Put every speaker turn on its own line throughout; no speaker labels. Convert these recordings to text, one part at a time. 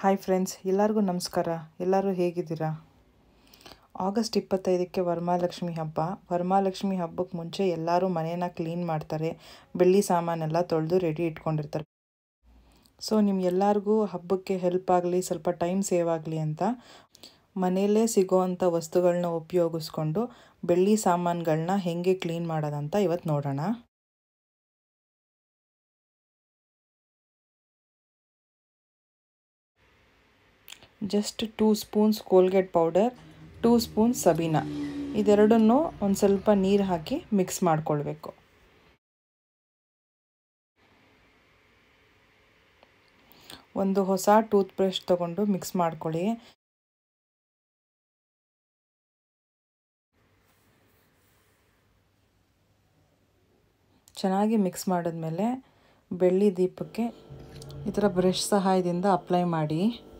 hi friends ಎಲ್ಲರಿಗೂ ನಮಸ್ಕಾರ ಎಲ್ಲರೂ ಹೇಗಿದ್ದೀರಾ ಆಗಸ್ಟ್ ಇಪ್ಪತ್ತೈದಕ್ಕೆ ವರಮಹಾಲಕ್ಷ್ಮಿ ಹಬ್ಬ ವರಮಹಾಲಕ್ಷ್ಮಿ ಹಬ್ಬಕ್ಕೆ ಮುಂಚೆ ಎಲ್ಲರೂ ಮನೇನ ಕ್ಲೀನ್ ಮಾಡ್ತಾರೆ ಬೆಳ್ಳಿ ಸಾಮಾನೆಲ್ಲ ತೊಳೆದು ರೆಡಿ ಇಟ್ಕೊಂಡಿರ್ತಾರೆ ಸೊ ನಿಮ್ಗೆಲ್ಲರಿಗೂ ಹಬ್ಬಕ್ಕೆ ಹೆಲ್ಪ್ ಆಗಲಿ ಸ್ವಲ್ಪ ಟೈಮ್ ಸೇವ್ ಆಗಲಿ ಅಂತ ಮನೆಯಲ್ಲೇ ಸಿಗೋವಂಥ ವಸ್ತುಗಳನ್ನ ಉಪಯೋಗಿಸ್ಕೊಂಡು ಬೆಳ್ಳಿ ಸಾಮಾನುಗಳನ್ನ ಹೇಗೆ ಕ್ಲೀನ್ ಮಾಡೋದಂತ ಇವತ್ತು ನೋಡೋಣ just two spoons Colgate powder two spoons Sabena ಇದೆರಡನ್ನು ಒಂದು ಸ್ವಲ್ಪ ನೀರು ಹಾಕಿ ಮಿಕ್ಸ್ ಮಾಡ್ಕೊಳ್ಬೇಕು ಒಂದು ಹೊಸ ಟೂತ್ ಬ್ರಷ್ ತೊಗೊಂಡು ಮಿಕ್ಸ್ ಮಾಡ್ಕೊಳ್ಳಿ ಚೆನ್ನಾಗಿ ಮಿಕ್ಸ್ ಮಾಡಿದ್ಮೇಲೆ ಬೆಳ್ಳಿ ದೀಪಕ್ಕೆ ಈ ಥರ ಬ್ರಷ್ ಸಹಾಯದಿಂದ ಅಪ್ಲೈ ಮಾಡಿ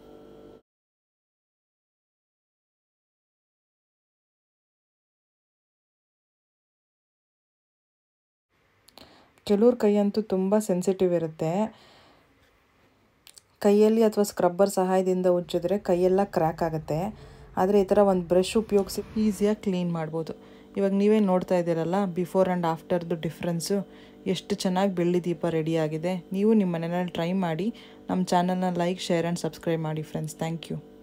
ಕೆಲವ್ರ ಕೈಯಂತೂ ತುಂಬ ಸೆನ್ಸಿಟಿವ್ ಇರುತ್ತೆ ಕೈಯಲ್ಲಿ ಅಥವಾ ಸ್ಕ್ರಬ್ಬರ್ ಸಹಾಯದಿಂದ ಉಜ್ಜಿದ್ರೆ ಕೈಯೆಲ್ಲ ಕ್ರ್ಯಾಕ್ ಆಗುತ್ತೆ ಆದರೆ ಈ ಥರ ಒಂದು ಬ್ರಷ್ ಉಪಯೋಗಿಸಿ ಈಸಿಯಾಗಿ ಕ್ಲೀನ್ ಮಾಡ್ಬೋದು ಇವಾಗ ನೀವೇ ನೋಡ್ತಾ ಇದ್ದೀರಲ್ಲ ಬಿಫೋರ್ ಆ್ಯಂಡ್ ಆಫ್ಟರ್ದು ಡಿಫ್ರೆನ್ಸು ಎಷ್ಟು ಚೆನ್ನಾಗಿ ಬೆಳ್ಳಿ ದೀಪ ರೆಡಿಯಾಗಿದೆ ನೀವು ನಿಮ್ಮ ಮನೆಯಲ್ಲಿ ಟ್ರೈ ಮಾಡಿ ನಮ್ಮ ಚಾನಲ್ನ ಲೈಕ್ ಶೇರ್ ಆ್ಯಂಡ್ ಸಬ್ಸ್ಕ್ರೈಬ್ ಮಾಡಿ ಫ್ರೆಂಡ್ಸ್ ಥ್ಯಾಂಕ್ ಯು